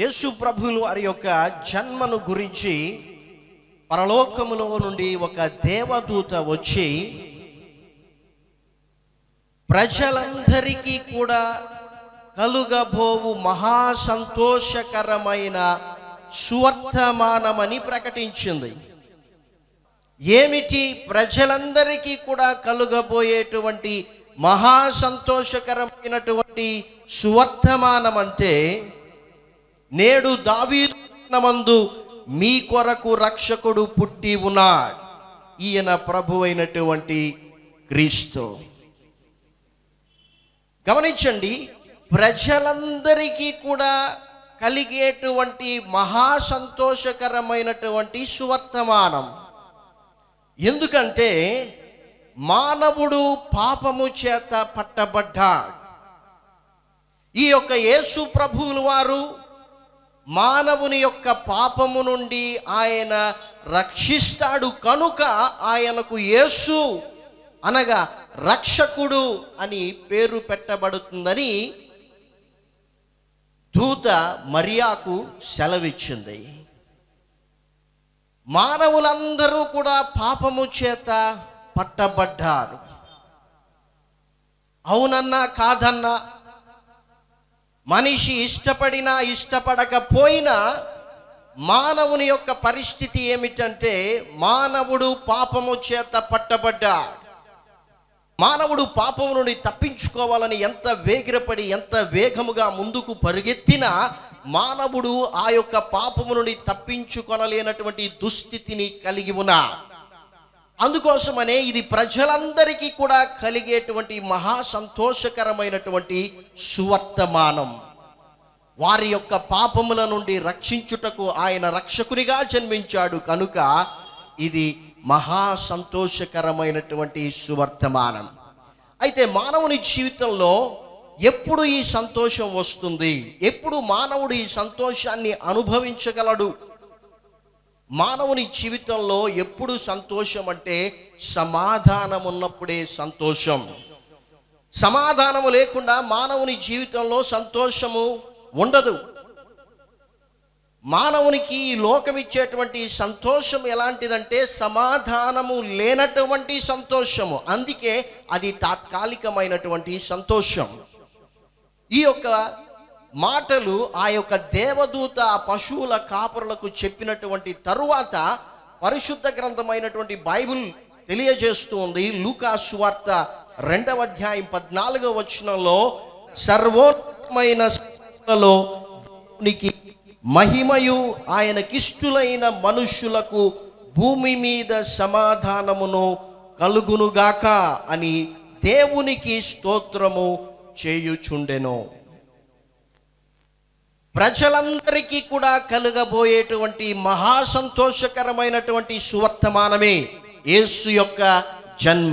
యేసు ప్రభువుల వారి యొక్క జన్మను గురించి పరలోకములో నుండి ఒక దేవదూత వచ్చి ప్రజలందరికీ కూడా కలుగబోవు మహా సంతోషకరమైన సువర్తమానమని ప్రకటించింది ఏమిటి ప్రజలందరికీ కూడా కలుగబోయేటువంటి మహా సంతోషకరమైనటువంటి సువర్తమానం అంటే నేడు దావీదు మీ కొరకు రక్షకుడు పుట్టి ఉన్నాడు ఈయన ప్రభు అయినటువంటి క్రీస్తు గమనించండి ప్రజలందరికీ కూడా కలిగేటువంటి మహా సంతోషకరమైనటువంటి సువర్తమానం ఎందుకంటే మానవుడు పాపము చేత పట్టబడ్డాడు ఈ యొక్క యేసు ప్రభువుల వారు మానవుని యొక్క పాపము నుండి ఆయన రక్షిస్తాడు కనుక ఆయనకు యేసు అనగా రక్షకుడు అని పేరు పెట్టబడుతుందని దూత మరియాకు సెలవిచ్చింది మానవులందరూ కూడా పాపము చేత పట్టబడ్డారు అవునన్నా కాదన్నా మనిషి ఇష్టపడినా ఇష్టపడకపోయినా మానవుని యొక్క పరిస్థితి ఏమిటంటే మానవుడు పాపము చేత పట్టబడ్డాడు మానవుడు పాపము నుండి తప్పించుకోవాలని ఎంత వేగిరపడి ఎంత వేగముగా ముందుకు పరుగెత్తినా మానవుడు ఆ యొక్క పాపము నుండి తప్పించుకొనలేనటువంటి దుస్థితిని కలిగి ఉన్నా అందుకోసమనే ఇది ప్రజలందరికీ కూడా కలిగేటువంటి మహా సంతోషకరమైనటువంటి సువర్తమానం వారి యొక్క పాపముల నుండి రక్షించుటకు ఆయన రక్షకునిగా జన్మించాడు కనుక ఇది మహా సంతోషకరమైనటువంటి సువర్తమానం అయితే మానవుని జీవితంలో ఎప్పుడు ఈ సంతోషం వస్తుంది ఎప్పుడు మానవుడు ఈ సంతోషాన్ని అనుభవించగలడు మానవుని జీవితంలో ఎప్పుడు సంతోషం అంటే సమాధానం ఉన్నప్పుడే సంతోషం సమాధానము లేకుండా మానవుని జీవితంలో సంతోషము ఉండదు మానవునికి ఈ లోకం ఇచ్చేటువంటి సంతోషం ఎలాంటిదంటే సమాధానము లేనటువంటి సంతోషము అందుకే అది తాత్కాలికమైనటువంటి సంతోషం ఈ యొక్క మాటలు ఆ యొక్క దేవదూత ఆ పశువుల కాపరులకు చెప్పినటువంటి తరువాత పరిశుద్ధ గ్రంథమైనటువంటి బైబిల్ తెలియజేస్తూ ఉంది లూకా సువార్త రెండవ అధ్యాయం పద్నాలుగవ వచనంలో సర్వోత్తమైన స్థితులలో దేవునికి మహిమయు ఆయనకిష్టులైన మనుష్యులకు భూమి మీద సమాధానమును కలుగునుగాక అని దేవునికి స్తోత్రము చేయుచుండెను ప్రజలందరికీ కూడా కలుగబోయేటువంటి మహా సంతోషకరమైనటువంటి సువర్తమానమే యేసు యొక్క జన్మ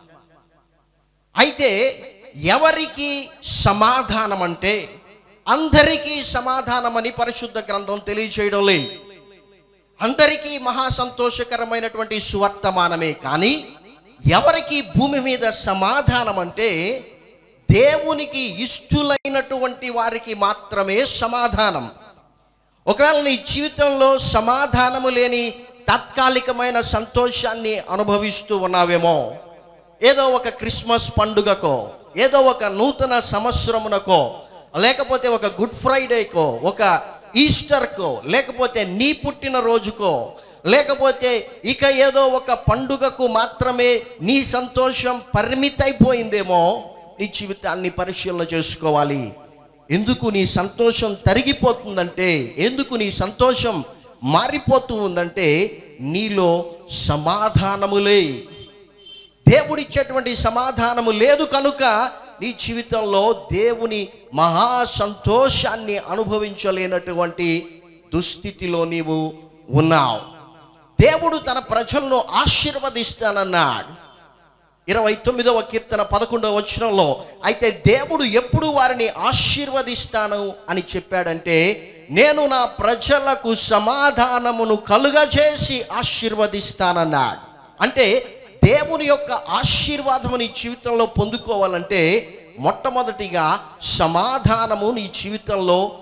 అయితే ఎవరికి సమాధానం అంటే అందరికీ సమాధానమని పరిశుద్ధ గ్రంథం తెలియచేయడం లేదు అందరికీ మహా సంతోషకరమైనటువంటి సువర్తమానమే కానీ ఎవరికి భూమి మీద సమాధానం అంటే దేవునికి ఇష్టలైనటువంటి వారికి మాత్రమే సమాధానం ఒకవేళ నీ జీవితంలో సమాధానము లేని తాత్కాలికమైన సంతోషాన్ని అనుభవిస్తూ ఉన్నావేమో ఏదో ఒక క్రిస్మస్ పండుగకో ఏదో ఒక నూతన సంవత్సరమునకో లేకపోతే ఒక గుడ్ ఫ్రైడేకో ఒక ఈస్టర్కో లేకపోతే నీ పుట్టిన రోజుకో లేకపోతే ఇక ఏదో ఒక పండుగకు మాత్రమే నీ సంతోషం పరిమితైపోయిందేమో నీ జీవితాన్ని పరిశీలన చేసుకోవాలి ఎందుకు నీ సంతోషం తరిగిపోతుందంటే ఎందుకు నీ సంతోషం మారిపోతూ ఉందంటే నీలో సమాధానములే దేవుడిచ్చేటువంటి సమాధానము లేదు కనుక నీ జీవితంలో దేవుని మహా సంతోషాన్ని అనుభవించలేనటువంటి దుస్థితిలో నీవు ఉన్నావు దేవుడు తన ప్రజలను ఆశీర్వదిస్తానన్నాడు ఇరవై తొమ్మిదవ కీర్తన పదకొండవ వచనంలో అయితే దేవుడు ఎప్పుడు వారిని ఆశీర్వదిస్తాను అని చెప్పాడంటే నేను నా ప్రజలకు సమాధానమును కలుగజేసి ఆశీర్వదిస్తానన్నాడు అంటే దేవుని యొక్క ఆశీర్వాదము నీ జీవితంలో పొందుకోవాలంటే మొట్టమొదటిగా సమాధానము నీ జీవితంలో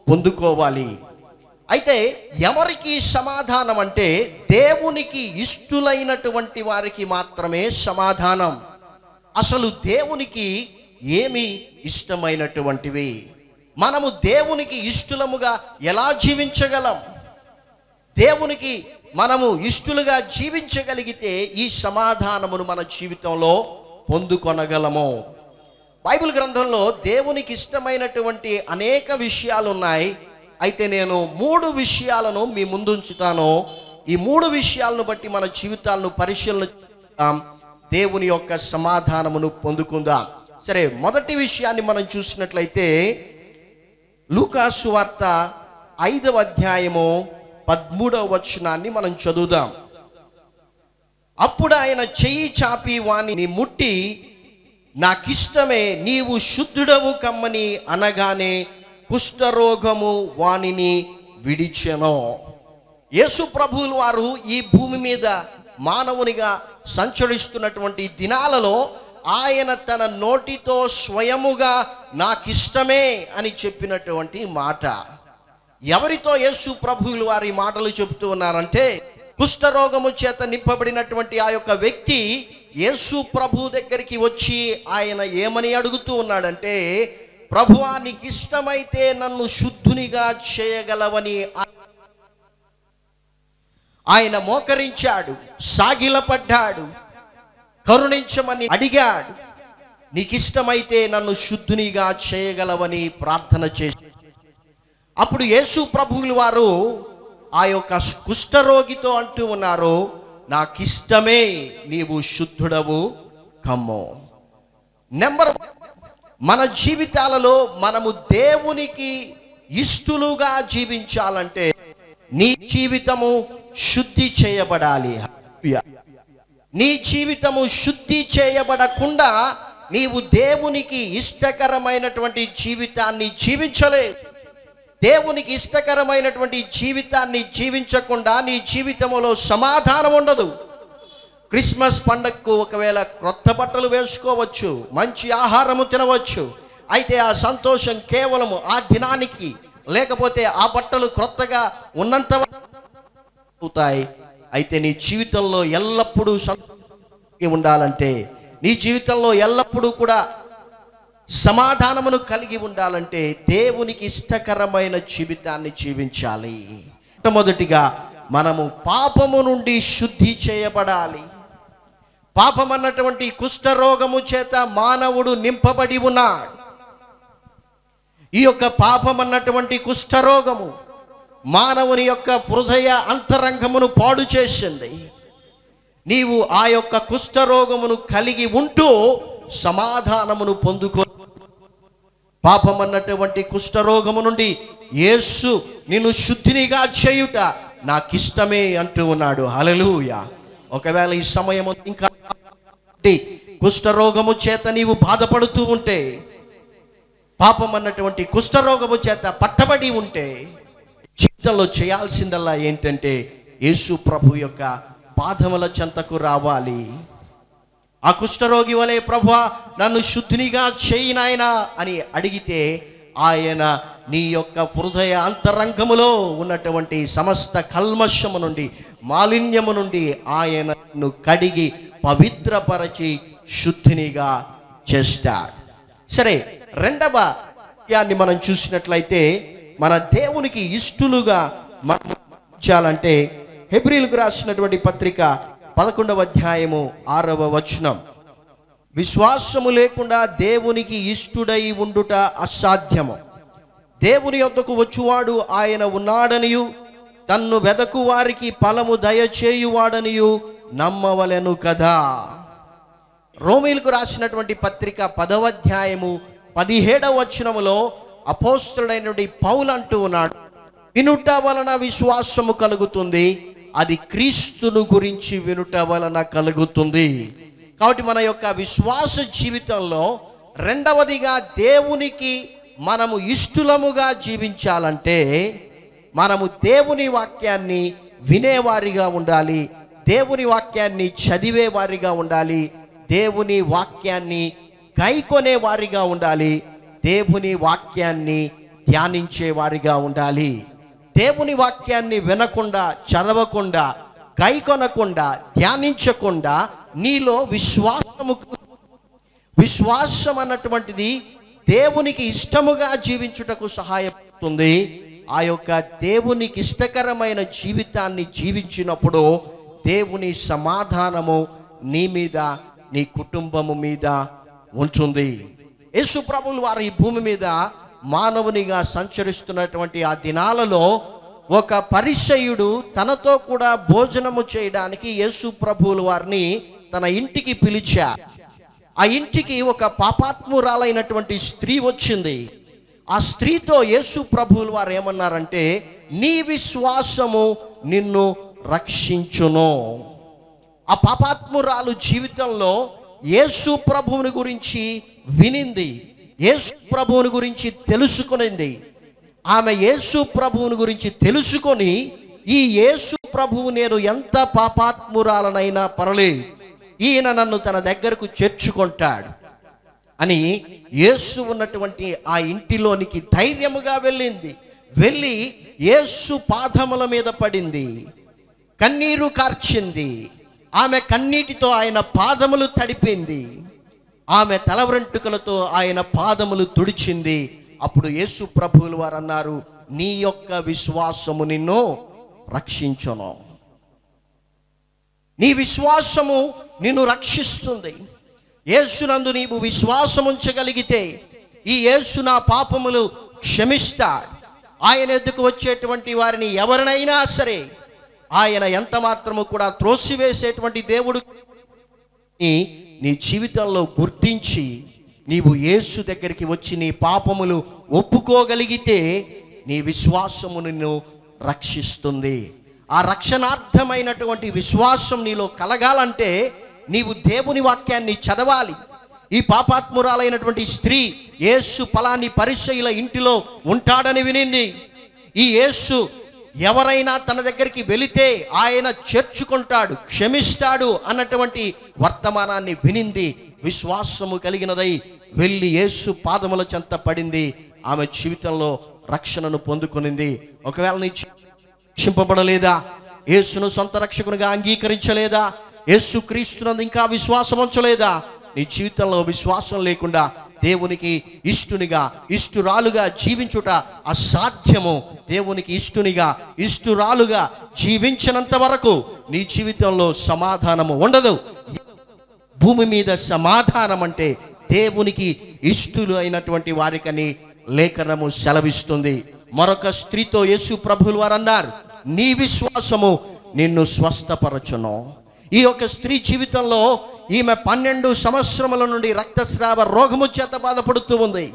పొందుకోవాలి అయితే ఎవరికి సమాధానం అంటే దేవునికి ఇష్టులైనటువంటి వారికి మాత్రమే సమాధానం అసలు దేవునికి ఏమి ఇష్టమైనటువంటివి మనము దేవునికి ఇష్టలముగా ఎలా జీవించగలం దేవునికి మనము ఇష్టలుగా జీవించగలిగితే ఈ సమాధానమును మన జీవితంలో పొందుకొనగలము బైబిల్ గ్రంథంలో దేవునికి ఇష్టమైనటువంటి అనేక విషయాలు ఉన్నాయి అయితే నేను మూడు విషయాలను మీ ముందు ఉంచుతాను ఈ మూడు విషయాలను బట్టి మన జీవితాలను పరిశీలన చేద్దాం దేవుని యొక్క సమాధానమును పొందుకుందాం సరే మొదటి విషయాన్ని మనం చూసినట్లయితే లూకాసు వార్త ఐదవ అధ్యాయము పదమూడవ వచనాన్ని మనం చదువుదాం అప్పుడు ఆయన చెయ్యి చాపి వానిని ముట్టి నాకిష్టమే నీవు శుద్ధుడవు కమ్మని అనగానే కుష్ఠరోగము వానిని విడిచెను యేసు ప్రభువులు వారు ఈ భూమి మీద మానవునిగా సంచరిస్తున్నటువంటి దినాలలో ఆయన తన నోటితో స్వయముగా నాకిష్టమే అని చెప్పినటువంటి మాట ఎవరితో యేసు ప్రభువులు వారి మాటలు చెబుతూ ఉన్నారంటే కుష్ఠరోగము చేత నింపబడినటువంటి ఆ యొక్క వ్యక్తి యేసు ప్రభు దగ్గరికి వచ్చి ఆయన ఏమని అడుగుతూ ఉన్నాడంటే ప్రభువా నీకు ఇష్టమైతే నన్ను శుద్ధునిగా చేయగలవని ఆయన మోకరించాడు సాగిలపడ్డాడు కరుణించమని అడిగాడు నీకు ఇష్టమైతే నన్ను శుద్ధునిగా చేయగలవని ప్రార్థన చేసి అప్పుడు యేసు ప్రభువులు వారు ఆ యొక్క కుష్ఠరోగితో అంటూ ఉన్నారు నాకిష్టమే నీవు శుద్ధుడవు కమ్ము నెంబర్ వన్, మన జీవితాలలో మనము దేవునికి ఇష్టలుగా జీవించాలంటే నీ జీవితము శుద్ధి చేయబడాలి నీ జీవితము శుద్ధి చేయబడకుండా నీవు దేవునికి ఇష్టకరమైనటువంటి జీవితాన్ని జీవించలేదు దేవునికి ఇష్టకరమైనటువంటి జీవితాన్ని జీవించకుండా నీ జీవితంలో సమాధానం ఉండదు క్రిస్మస్ పండగకు ఒకవేళ క్రొత్త బట్టలు వేసుకోవచ్చు మంచి ఆహారము తినవచ్చు అయితే ఆ సంతోషం కేవలము ఆ దినానికి లేకపోతే ఆ బట్టలు క్రొత్తగా ఉన్నంత వరకు అవుతాయి అయితే నీ జీవితంలో ఎల్లప్పుడూ సంతోషంగా ఉండాలంటే నీ జీవితంలో ఎల్లప్పుడూ కూడా సమాధానమును కలిగి ఉండాలంటే దేవునికి ఇష్టకరమైన జీవితాన్ని జీవించాలి మొట్టమొదటిగా మనము పాపము నుండి శుద్ధి చేయబడాలి పాపం అన్నటువంటి కుష్ఠరోగము చేత మానవుడు నింపబడి ఉన్నాడు ఈ యొక్క పాపం అన్నటువంటి కుష్ఠరోగము మానవుని యొక్క హృదయ అంతరంగమును పాడు చేసింది నీవు ఆ యొక్క కుష్ఠరోగమును కలిగి ఉంటూ సమాధానమును పొందుకో పాపం అన్నటువంటి కుష్ఠరోగము నుండి యేసు నిన్ను శుద్ధినిగా చేయుట నాకిష్టమే అంటూ ఉన్నాడు హలలుయ ఒకవేళ ఈ సమయం ఇంకా కుష్ఠరోగము చేత నీవు బాధపడుతూ ఉంటే పాపం అన్నటువంటి కుష్ఠరోగము చేత పట్టబడి ఉంటే జీవితంలో చేయాల్సిందల్లా ఏంటంటే యేసు ప్రభు యొక్క పాదముల చెంతకు రావాలి ఆ కుష్ఠరోగి వలె ప్రభు నన్ను శుద్ధినిగా చేయి నాయనా అని అడిగితే ఆయన నీ యొక్క హృదయ అంతరంగములో ఉన్నటువంటి సమస్త కల్మషము నుండి మాలిన్యము నుండి ఆయనను కడిగి పవిత్రపరచి శుద్ధినిగా చేస్తాడు సరే రెండవ విషయాన్ని మనం చూసినట్లయితే మన దేవునికి ఇష్టలుగా మనం ఉంచాలంటే హెబ్రిల్కు రాసినటువంటి పత్రిక పదకొండవ అధ్యాయము ఆరవ వచనం విశ్వాసము లేకుండా దేవునికి ఇష్టుడై ఉండుట అసాధ్యము దేవుని యొద్దకు వచ్చువాడు ఆయన ఉన్నాడనియు తన్ను వెదకు వారికి ఫలము దయచేయువాడనియు నమ్మవలెను కదా రోమిలకు రాసినటువంటి పత్రిక పదవ అధ్యాయము పదిహేడవ వచనములో అపోస్తుడైనటువంటి పౌలు అంటూ ఉన్నాడు వినుట వలన విశ్వాసము కలుగుతుంది అది క్రీస్తును గురించి వినుట వలన కలుగుతుంది కాబట్టి మన యొక్క విశ్వాస జీవితంలో రెండవదిగా దేవునికి మనము ఇష్టలముగా జీవించాలంటే మనము దేవుని వాక్యాన్ని వినేవారిగా ఉండాలి దేవుని వాక్యాన్ని చదివేవారిగా ఉండాలి దేవుని వాక్యాన్ని గైకొనే వారిగా ఉండాలి దేవుని వాక్యాన్ని ధ్యానించే వారిగా ఉండాలి దేవుని వాక్యాన్ని వినకుండా చదవకుండా గైకొనకుండా ధ్యానించకుండా నీలో విశ్వాసము విశ్వాసం అన్నటువంటిది దేవునికి ఇష్టముగా జీవించుటకు సహాయపడుతుంది ఆ యొక్క దేవునికి ఇష్టకరమైన జీవితాన్ని జీవించినప్పుడు దేవుని సమాధానము నీ మీద నీ కుటుంబము మీద ఉంటుంది యేసు ప్రభులు వారు ఈ భూమి మీద మానవునిగా సంచరిస్తున్నటువంటి ఆ దినాలలో ఒక పరిచయుడు తనతో కూడా భోజనము చేయడానికి యేసు ప్రభువుల వారిని తన ఇంటికి పిలిచారు ఆ ఇంటికి ఒక పాపాత్మురాలైనటువంటి స్త్రీ వచ్చింది ఆ స్త్రీతో యేసు ప్రభువులు వారు ఏమన్నారంటే నీ విశ్వాసము నిన్ను రక్షించును ఆ పాపాత్మురాలు జీవితంలో యేసు ప్రభువుని గురించి వినింది యేసు ప్రభువుని గురించి తెలుసుకునింది ఆమె యేసు ప్రభువుని గురించి తెలుసుకొని ఈ యేసు ప్రభువు నేను ఎంత పాపాత్మురాలనైనా పర్లేదు ఈయన నన్ను తన దగ్గరకు చేర్చుకుంటాడు అని యేసు ఉన్నటువంటి ఆ ఇంటిలోనికి ధైర్యముగా వెళ్ళింది వెళ్ళి యేసు పాదముల మీద పడింది కన్నీరు కార్చింది ఆమె కన్నీటితో ఆయన పాదములు తడిపింది ఆమె తల వెంట్రుకలతో ఆయన పాదములు తుడిచింది అప్పుడు యేసు ప్రభువులు వారు అన్నారు నీ యొక్క విశ్వాసము నిన్ను రక్షించును నీ విశ్వాసము నిన్ను రక్షిస్తుంది యేసునందు నీవు విశ్వాసం ఉంచగలిగితే ఈ యేసు నా పాపములు క్షమిస్తాడు ఆయన ఎద్దుకు వచ్చేటువంటి వారిని ఎవరినైనా సరే ఆయన ఎంత మాత్రము కూడా త్రోసివేసేటువంటి దేవుడు నీ నీ జీవితంలో గుర్తించి నీవు యేసు దగ్గరికి వచ్చి నీ పాపములు ఒప్పుకోగలిగితే నీ విశ్వాసము నిన్ను రక్షిస్తుంది ఆ రక్షణార్థమైనటువంటి విశ్వాసం నీలో కలగాలంటే నీవు దేవుని వాక్యాన్ని చదవాలి ఈ పాపాత్మురాలైనటువంటి స్త్రీ యేసు పలాని పరిచయుల ఇంటిలో ఉంటాడని వినింది ఈ యేసు ఎవరైనా తన దగ్గరికి వెళితే ఆయన చేర్చుకుంటాడు క్షమిస్తాడు అన్నటువంటి వర్తమానాన్ని వినింది విశ్వాసము కలిగినదై వెళ్ళి యేసు పాదముల చెంత పడింది ఆమె జీవితంలో రక్షణను పొందుకునింది ఒకవేళ నీ జీ- రక్షింపబడలేదా యేసును సొంత రక్షకునిగా అంగీకరించలేదా యేసు క్రీస్తునందు ఇంకా విశ్వాసం ఉంచలేదా నీ జీవితంలో విశ్వాసం లేకుండా దేవునికి ఇష్టునిగా ఇష్టురాలుగా జీవించుట అసాధ్యము దేవునికి ఇష్టునిగా ఇష్టురాలుగా జీవించినంత వరకు నీ జీవితంలో సమాధానము ఉండదు భూమి మీద సమాధానం అంటే దేవునికి ఇష్టులు అయినటువంటి వారికని లేఖనము సెలవిస్తుంది మరొక స్త్రీతో యేసు ప్రభులు వారు అన్నారు నీ విశ్వాసము నిన్ను స్వస్థపరచును ఈ యొక్క స్త్రీ జీవితంలో ఈమె పన్నెండు సంవత్సరముల నుండి రక్తస్రావ రోగము చేత బాధపడుతూ ఉంది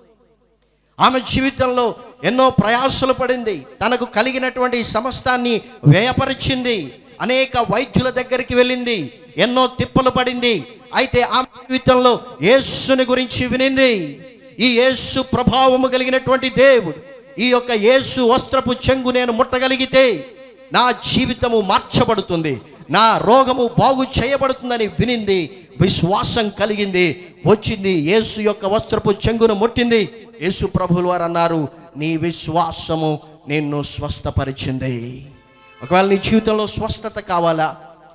ఆమె జీవితంలో ఎన్నో ప్రయాసలు పడింది తనకు కలిగినటువంటి సమస్తాన్ని వ్యయపరిచింది అనేక వైద్యుల దగ్గరికి వెళ్ళింది ఎన్నో తిప్పలు పడింది అయితే ఆమె జీవితంలో యేసుని గురించి వినింది ఈ యేసు ప్రభావము కలిగినటువంటి దేవుడు ఈ యొక్క యేసు వస్త్రపు చెంగు నేను ముట్టగలిగితే నా జీవితము మార్చబడుతుంది నా రోగము బాగు చేయబడుతుందని వినింది విశ్వాసం కలిగింది వచ్చింది యేసు యొక్క వస్త్రపు చెంగును ముట్టింది యేసు ప్రభులు వారు అన్నారు నీ విశ్వాసము నిన్ను స్వస్థపరిచింది ఒకవేళ నీ జీవితంలో స్వస్థత కావాలా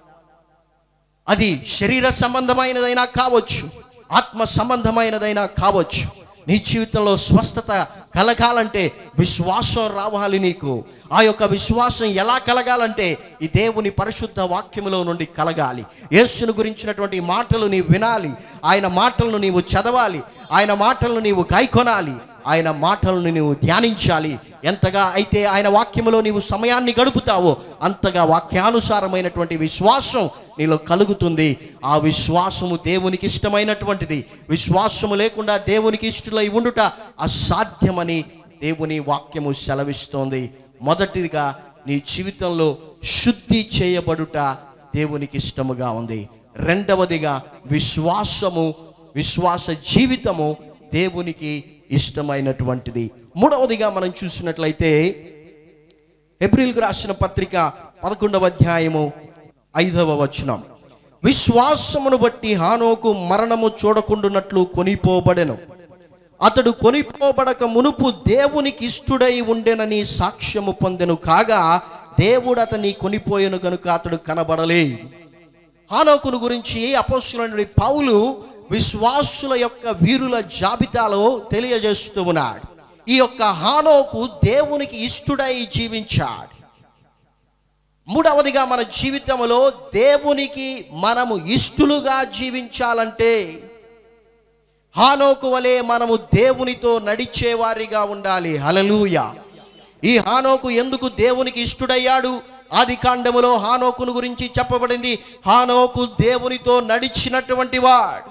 అది శరీర సంబంధమైనదైనా కావచ్చు ఆత్మ సంబంధమైనదైనా కావచ్చు నీ జీవితంలో స్వస్థత కలగాలంటే విశ్వాసం రావాలి నీకు ఆ యొక్క విశ్వాసం ఎలా కలగాలంటే ఈ దేవుని పరిశుద్ధ వాక్యములో నుండి కలగాలి యేసును గురించినటువంటి మాటలు నీవు వినాలి ఆయన మాటలను నీవు చదవాలి ఆయన మాటలను నీవు గాయకొనాలి ఆయన మాటలను నీవు ధ్యానించాలి ఎంతగా అయితే ఆయన వాక్యములో నీవు సమయాన్ని గడుపుతావో అంతగా వాక్యానుసారమైనటువంటి విశ్వాసం నీలో కలుగుతుంది ఆ విశ్వాసము దేవునికి ఇష్టమైనటువంటిది విశ్వాసము లేకుండా దేవునికి ఇష్టలై ఉండుట అసాధ్యమని దేవుని వాక్యము సెలవిస్తోంది మొదటిదిగా నీ జీవితంలో శుద్ధి చేయబడుట దేవునికి ఇష్టముగా ఉంది రెండవదిగా విశ్వాసము విశ్వాస జీవితము దేవునికి ఇష్టమైనటువంటిది మూడవదిగా మనం చూసినట్లయితే ఏప్రిల్కు రాసిన పత్రిక పదకొండవ అధ్యాయము ఐదవ వచనం విశ్వాసమును బట్టి హానోకు మరణము చూడకుండునట్లు కొనిపోబడెను అతడు కొనిపోబడక మునుపు దేవునికి ఇష్టుడై ఉండెనని సాక్ష్యము పొందెను కాగా దేవుడు అతన్ని కొనిపోయెను కనుక అతడు కనబడలే హానోకును గురించి అపోస్తులైన పౌలు విశ్వాసుల యొక్క వీరుల జాబితాలో తెలియజేస్తూ ఉన్నాడు ఈ యొక్క హానోకు దేవునికి ఇష్టుడై జీవించాడు మూడవదిగా మన జీవితంలో దేవునికి మనము ఇష్టలుగా జీవించాలంటే హానోకు వలె మనము దేవునితో నడిచేవారిగా ఉండాలి హలలుయ ఈ హానోకు ఎందుకు దేవునికి ఇష్టడయ్యాడు ఆది కాండములో హానోకును గురించి చెప్పబడింది హానోకు దేవునితో నడిచినటువంటి వాడు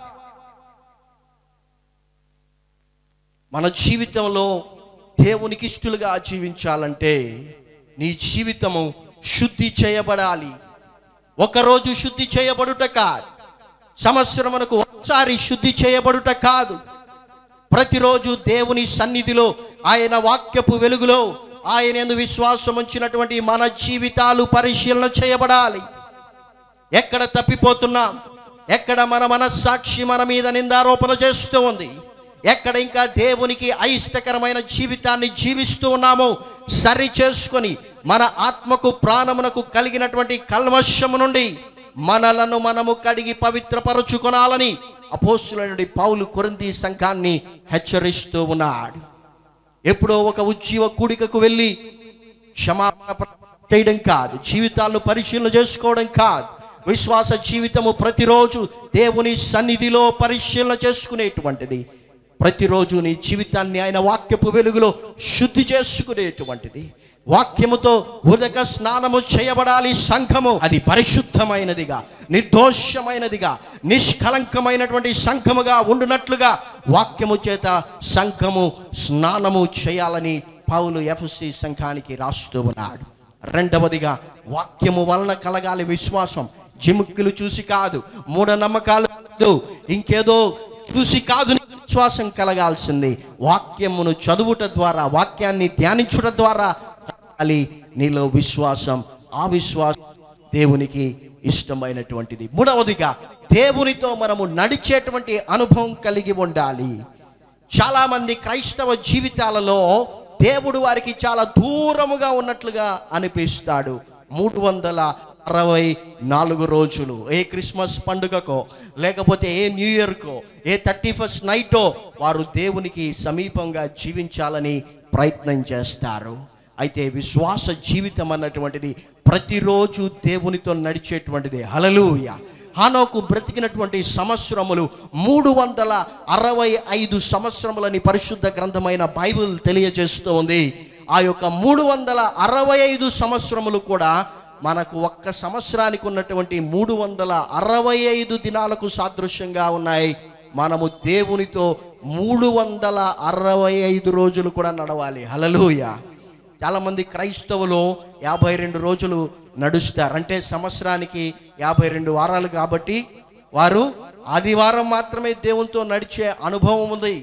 మన జీవితంలో దేవునికి ఇష్టలుగా జీవించాలంటే నీ జీవితము శుద్ధి చేయబడాలి ఒకరోజు శుద్ధి చేయబడుట కాదు సంవత్సరమునకు ఒకసారి శుద్ధి చేయబడుట కాదు ప్రతిరోజు దేవుని సన్నిధిలో ఆయన వాక్యపు వెలుగులో ఆయన యందు విశ్వాసం ఉంచినటువంటి మన జీవితాలు పరిశీలన చేయబడాలి ఎక్కడ తప్పిపోతున్నాం ఎక్కడ మన మనస్సాక్షి మన మీద నిందారోపణ చేస్తూ ఉంది ఎక్కడ ఇంకా దేవునికి అయిష్టకరమైన జీవితాన్ని జీవిస్తూ ఉన్నామో సరి చేసుకొని మన ఆత్మకు ప్రాణమునకు కలిగినటువంటి కల్మషము నుండి మనలను మనము కడిగి పవిత్రపరచుకొనాలని అపోస్తులైన పౌలు కొరింది సంఘాన్ని హెచ్చరిస్తూ ఉన్నాడు ఎప్పుడో ఒక ఉజ్జీవ కూడికకు వెళ్ళి క్షమాపణ ప్రార్థన చేయడం కాదు జీవితాలను పరిశీలన చేసుకోవడం కాదు విశ్వాస జీవితము ప్రతిరోజు దేవుని సన్నిధిలో పరిశీలన చేసుకునేటువంటిది ప్రతిరోజు నీ జీవితాన్ని ఆయన వాక్యపు వెలుగులో శుద్ధి చేసుకునేటువంటిది వాక్యముతో ఉదక స్నానము చేయబడాలి సంఘము అది పరిశుద్ధమైనదిగా నిర్దోషమైనదిగా నిష్కలంకమైనటువంటి సంఘముగా ఉండునట్లుగా వాక్యము చేత సంఘము స్నానము చేయాలని పౌలు ఎఫ్సి సంఘానికి రాస్తూ ఉన్నాడు రెండవదిగా వాక్యము వలన కలగాలి విశ్వాసం జిముక్కులు చూసి కాదు మూఢనమ్మకాలు కాదు ఇంకేదో చూసి కాదు నీ విశ్వాసం కలగాల్సింది వాక్యమును చదువుట ద్వారా వాక్యాన్ని ధ్యానించుట ద్వారా కలగాలి నీలో విశ్వాసం ఆ విశ్వాసం దేవునికి ఇష్టమైనటువంటిది మూడవదిగా దేవునితో మనము నడిచేటువంటి అనుభవం కలిగి ఉండాలి చాలామంది క్రైస్తవ జీవితాలలో దేవుడు వారికి చాలా దూరముగా ఉన్నట్లుగా అనిపిస్తాడు మూడు వందల అరవై నాలుగు రోజులు ఏ క్రిస్మస్ పండుగకో లేకపోతే ఏ న్యూ ఇయర్కో ఏ థర్టీ ఫస్ట్ నైటో వారు దేవునికి సమీపంగా జీవించాలని ప్రయత్నం చేస్తారు అయితే విశ్వాస జీవితం అన్నటువంటిది ప్రతిరోజు దేవునితో నడిచేటువంటిది హలలుయ హానోకు బ్రతికినటువంటి సంవత్సరములు మూడు వందల అరవై ఐదు సంవత్సరములని పరిశుద్ధ గ్రంథమైన బైబిల్ తెలియజేస్తూ ఉంది ఆ యొక్క మూడు వందల అరవై ఐదు సంవత్సరములు కూడా మనకు ఒక్క సంవత్సరానికి ఉన్నటువంటి మూడు వందల అరవై ఐదు దినాలకు సాదృశ్యంగా ఉన్నాయి మనము దేవునితో మూడు వందల అరవై ఐదు రోజులు కూడా నడవాలి హలలుయ చాలామంది క్రైస్తవులు యాభై రెండు రోజులు నడుస్తారు అంటే సంవత్సరానికి యాభై రెండు వారాలు కాబట్టి వారు ఆదివారం మాత్రమే దేవునితో నడిచే అనుభవం ఉంది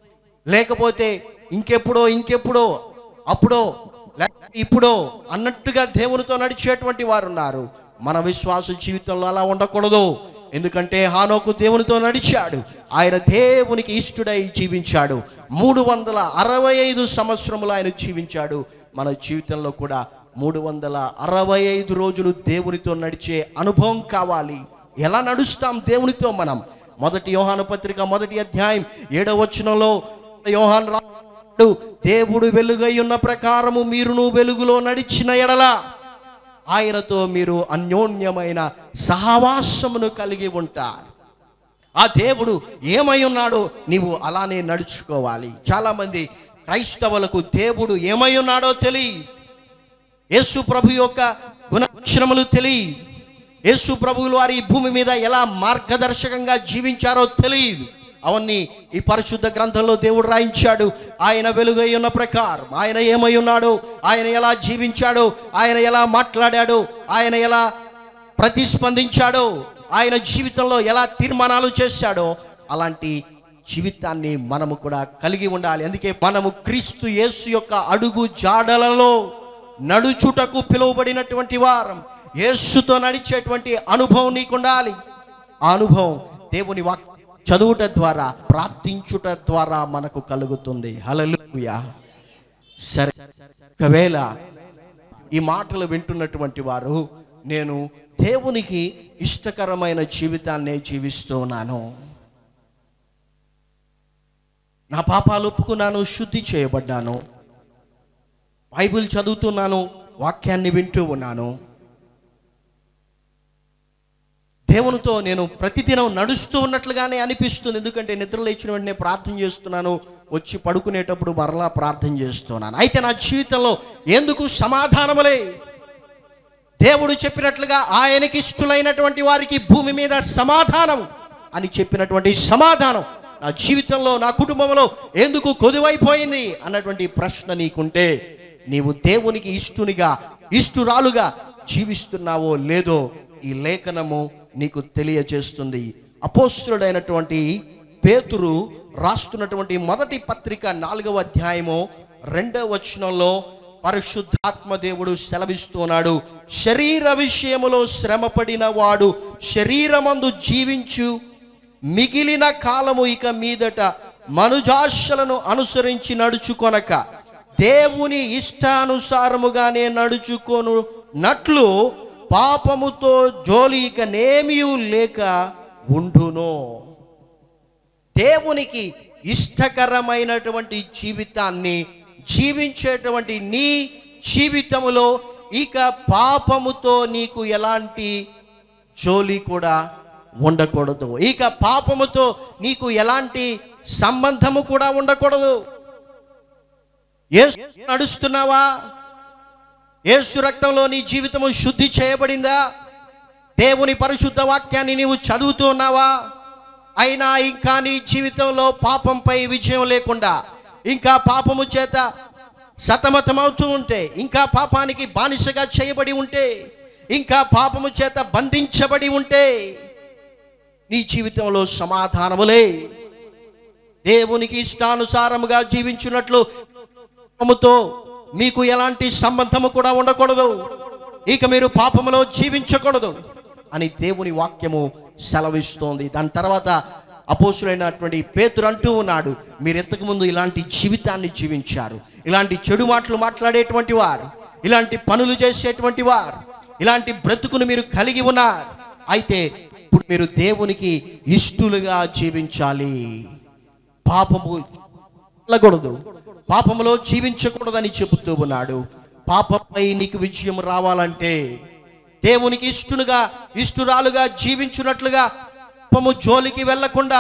లేకపోతే ఇంకెప్పుడో ఇంకెప్పుడో అప్పుడో లేకపోతే ఇప్పుడో అన్నట్టుగా దేవునితో నడిచేటువంటి వారు ఉన్నారు మన విశ్వాస జీవితంలో అలా ఉండకూడదు ఎందుకంటే హానోకు దేవునితో నడిచాడు ఆయన దేవునికి ఇష్టడై జీవించాడు మూడు వందల అరవై ఐదు సంవత్సరములు ఆయన జీవించాడు మన జీవితంలో కూడా మూడు వందల అరవై ఐదు రోజులు దేవునితో నడిచే అనుభవం కావాలి ఎలా నడుస్తాం దేవునితో మనం మొదటి యోహాను పత్రిక మొదటి అధ్యాయం ఏడవ వచనంలో యోహాన్ రాడు దేవుడు వెలుగై ఉన్న ప్రకారము మీరును వెలుగులో నడిచిన ఎడల ఆయనతో మీరు అన్యోన్యమైన సహవాసమును కలిగి ఉంటారు ఆ దేవుడు ఏమై ఉన్నాడో నీవు అలానే నడుచుకోవాలి చాలామంది క్రైస్తవులకు దేవుడు ఏమై ఉన్నాడో తెలియ యేసు ప్రభు యొక్క గుణలక్షణములు తెలియ యేసు ప్రభువులు వారి ఈ భూమి మీద ఎలా మార్గదర్శకంగా జీవించారో తెలియదు అవన్నీ ఈ పరిశుద్ధ గ్రంథంలో దేవుడు రాయించాడు ఆయన వెలుగై ఉన్న ప్రకారం ఆయన ఏమై ఉన్నాడో ఆయన ఎలా జీవించాడో ఆయన ఎలా మాట్లాడాడో ఆయన ఎలా ప్రతిస్పందించాడో ఆయన జీవితంలో ఎలా తీర్మానాలు చేశాడో అలాంటి జీవితాన్ని మనము కూడా కలిగి ఉండాలి అందుకే మనము క్రీస్తు యేసు యొక్క అడుగు జాడలలో నడుచుటకు పిలువబడినటువంటి వారం యేసుతో నడిచేటువంటి అనుభవం నీకు ఉండాలి ఆ అనుభవం దేవుని వాక్యం చదువుట ద్వారా ప్రార్థించుట ద్వారా మనకు కలుగుతుంది హల్లెలూయా సరే ఒకవేళ ఈ మాటలు వింటున్నటువంటి వారు నేను దేవునికి ఇష్టకరమైన జీవితాన్నే జీవిస్తూ ఉన్నాను నా పాపాలు ఒప్పుకున్నాను శుద్ధి చేయబడ్డాను బైబిల్ చదువుతున్నాను వాక్యాన్ని వింటూ ఉన్నాను దేవునితో నేను ప్రతిదినం నడుస్తూ ఉన్నట్లుగానే అనిపిస్తుంది ఎందుకంటే నిద్ర లేచిన వెంటనే ప్రార్థన చేస్తున్నాను వచ్చి పడుకునేటప్పుడు మరలా ప్రార్థన చేస్తున్నాను అయితే నా జీవితంలో ఎందుకు సమాధానములే దేవుడు చెప్పినట్లుగా ఆయనకి ఇష్టలైనటువంటి వారికి భూమి మీద సమాధానం అని చెప్పినటువంటి సమాధానం నా జీవితంలో నా కుటుంబంలో ఎందుకు కొదువైపోయింది అన్నటువంటి ప్రశ్న నీకుంటే నీవు దేవునికి ఇష్టునిగా ఇష్టురాలుగా జీవిస్తున్నావో లేదో ఈ లేఖనము నీకు తెలియజేస్తుంది అపోస్తుడైనటువంటి పేతురు రాస్తున్నటువంటి మొదటి పత్రిక నాలుగవ అధ్యాయము రెండవ వచనంలో పరిశుద్ధాత్మ దేవుడు సెలవిస్తున్నాడు శరీర విషయములో శ్రమపడిన వాడు శరీరమందు జీవించు మిగిలిన కాలము ఇక మీదట మనుజాశలను అనుసరించి నడుచుకొనక దేవుని ఇష్టానుసారముగానే నడుచుకొను నట్లు పాపముతో జోలి ఇక నేమియు లేక ఉండును దేవునికి ఇష్టకరమైనటువంటి జీవితాన్ని జీవించేటువంటి నీ జీవితములో ఇక పాపముతో నీకు ఎలాంటి జోలి కూడా ఉండకూడదు ఇక పాపముతో నీకు ఎలాంటి సంబంధము కూడా ఉండకూడదు యేసు నడుస్తున్నావా యేసు రక్తంలో నీ జీవితము శుద్ధి చేయబడిందా దేవుని పరిశుద్ధ వాక్యాన్ని నీవు చదువుతూ ఉన్నావా అయినా ఇంకా నీ జీవితంలో పాపంపై విజయం లేకుండా ఇంకా పాపము చేత సతమతమవుతూ ఉంటే ఇంకా పాపానికి బానిసగా చేయబడి ఉంటే ఇంకా పాపము చేత బంధించబడి ఉంటే నీ జీవితంలో సమాధానములే దేవునికి ఇష్టానుసారముగా జీవించున్నట్లు పాపముతో మీకు ఎలాంటి సంబంధము కూడా ఉండకూడదు ఇక మీరు పాపములో జీవించకూడదు అని దేవుని వాక్యము సెలవిస్తోంది దాని తర్వాత అపోసులైనటువంటి పేతురు అంటూ ఉన్నాడు మీరు ఇంతకుముందు ఇలాంటి జీవితాన్ని జీవించారు ఇలాంటి చెడు మాటలు మాట్లాడేటువంటి వారు ఇలాంటి పనులు చేసేటువంటి వారు ఇలాంటి బ్రతుకును మీరు కలిగి ఉన్నారు అయితే ఇప్పుడు మీరు దేవునికి ఇష్టలుగా జీవించాలి పాపము వెళ్ళకూడదు పాపములో జీవించకూడదని చెబుతూ ఉన్నాడు పాపంపై నీకు విజయం రావాలంటే దేవునికి ఇష్టునుగా ఇష్టురాలుగా జీవించున్నట్లుగా పాపము జోలికి వెళ్ళకుండా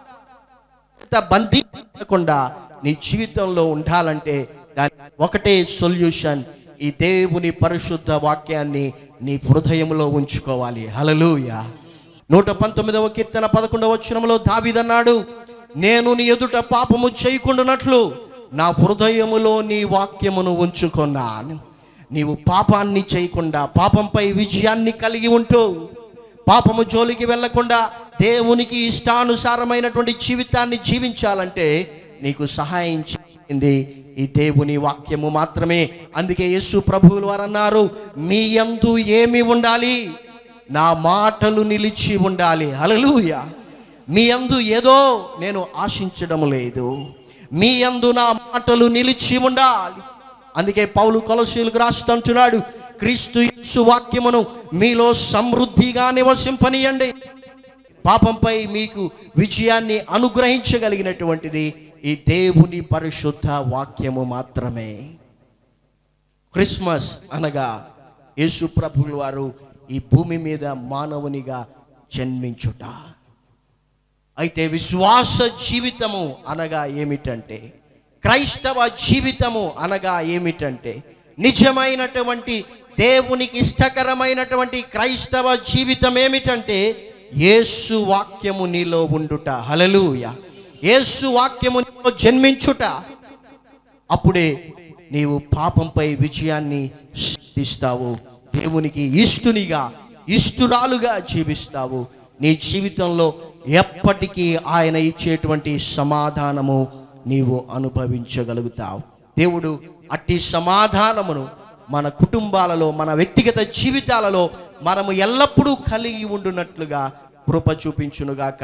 బంధించకుండా నీ జీవితంలో ఉండాలంటే దాని ఒకటే సొల్యూషన్ ఈ దేవుని పరిశుద్ధ వాక్యాన్ని నీ హృదయంలో ఉంచుకోవాలి హలలుయ నూట పంతొమ్మిదవ కీర్తన పదకొండవ వచనంలో దావిదన్నాడు నేను నీ ఎదుట పాపము చేయకుండానట్లు నా హృదయములో నీ వాక్యమును ఉంచుకున్నాను నీవు పాపాన్ని చేయకుండా పాపంపై విజయాన్ని కలిగి ఉంటూ పాపము జోలికి వెళ్లకుండా దేవునికి ఇష్టానుసారమైనటువంటి జీవితాన్ని జీవించాలంటే నీకు సహాయం చేయింది ఈ దేవుని వాక్యము మాత్రమే అందుకే యేసు ప్రభువులు వారు అన్నారు మీ యందు ఏమి ఉండాలి నా మాటలు నిలిచి ఉండాలి హల్లెలూయ మీ యందు ఏదో నేను ఆశించడం లేదు మీ యందు నా మాటలు నిలిచి ఉండాలి అందుకే పౌలు కొలసీలకు రాస్తుంటున్నాడు క్రీస్తు యేసు వాక్యమును మీలో సమృద్ధిగా నివసింపనీయండి పాపంపై మీకు విజయాన్ని అనుగ్రహించగలిగినటువంటిది ఈ దేవుని పరిశుద్ధ వాక్యము మాత్రమే క్రిస్మస్ అనగా యేసు ప్రభువుల వారు ఈ భూమి మీద మానవునిగా జన్మించుట అయితే విశ్వాస జీవితము అనగా ఏమిటంటే క్రైస్తవ జీవితము అనగా ఏమిటంటే నిజమైనటువంటి దేవునికి ఇష్టకరమైనటువంటి క్రైస్తవ జీవితం ఏమిటంటే యేసు వాక్యము నీలో ఉండుట హలలుయ యేసు వాక్యము నీలో జన్మించుట అప్పుడే నీవు పాపంపై విజయాన్ని సాధిస్తావు దేవునికి ఇష్టునిగా ఇష్టురాలుగా జీవిస్తావు నీ జీవితంలో ఎప్పటికీ ఆయన ఇచ్చేటువంటి సమాధానము నీవు అనుభవించగలుగుతావు దేవుడు అట్టి సమాధానమును మన కుటుంబాలలో మన వ్యక్తిగత జీవితాలలో మనము ఎల్లప్పుడూ కలిగి ఉండునట్లుగా కృప చూపించునుగాక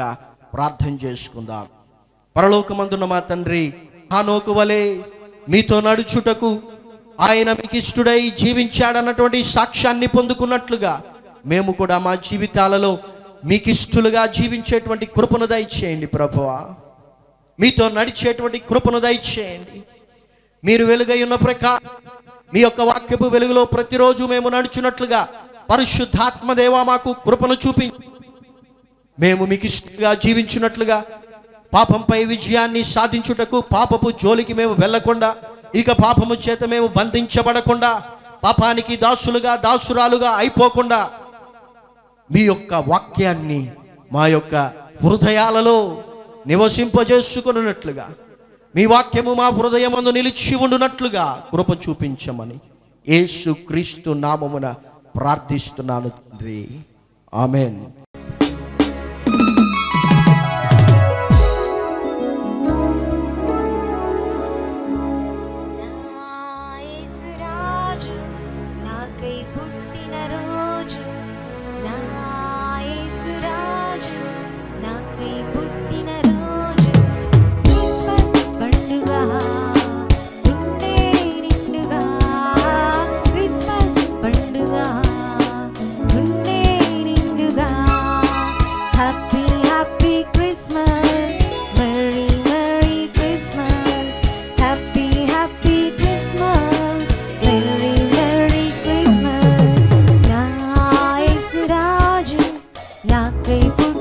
ప్రార్థన చేసుకుందాం పరలోకమందున్న మా తండ్రి హానోకు వలె మీతో నడుచుటకు ఆయన మీకు ఇష్టడై జీవించాడన్నటువంటి సాక్ష్యాన్ని పొందుకున్నట్లుగా మేము కూడా మా జీవితాలలో మీకు ఇష్టలుగా జీవించేటువంటి కృపను దయచేయండి ప్రభువా మీతో నడిచేటువంటి కృపను దయచేయండి మీరు వెలుగై ఉన్న ప్రకారం మీ యొక్క వాక్యపు వెలుగులో ప్రతిరోజు మేము నడుచున్నట్లుగా పరిశుద్ధాత్మ దేవా మాకు కృపను చూపించి మేము మీకు ఇష్టంగా జీవించినట్లుగా పాపంపై విజయాన్ని సాధించుటకు పాపపు జోలికి మేము వెళ్ళకుండా ఇక పాపము చేత మేము బంధించబడకుండా పాపానికి దాసులుగా దాసురాలుగా అయిపోకుండా మీ యొక్క వాక్యాన్ని మా యొక్క హృదయాలలో నివసింపజేసుకున్నట్లుగా మీ వాక్యము మా హృదయమందు నిలిచి ఉండునట్లుగా కృప చూపించమని యేసు క్రీస్తు నామమున ప్రార్థిస్తున్నాను తండ్రి ఆమెన్ నా యేసురాజు నాకై పుట్టిన రోజు నా యేసురాజు నాకై పుట్టిన రోజు క్రిస్మస్ పండుగ నిండే నిండుగా క్రిస్మస్ పండుగ నిండే నిండుగా happy happy Christmas merry merry Christmas happy happy Christmas merry merry Christmas నా యేసురాజు నాకై పుట్టిన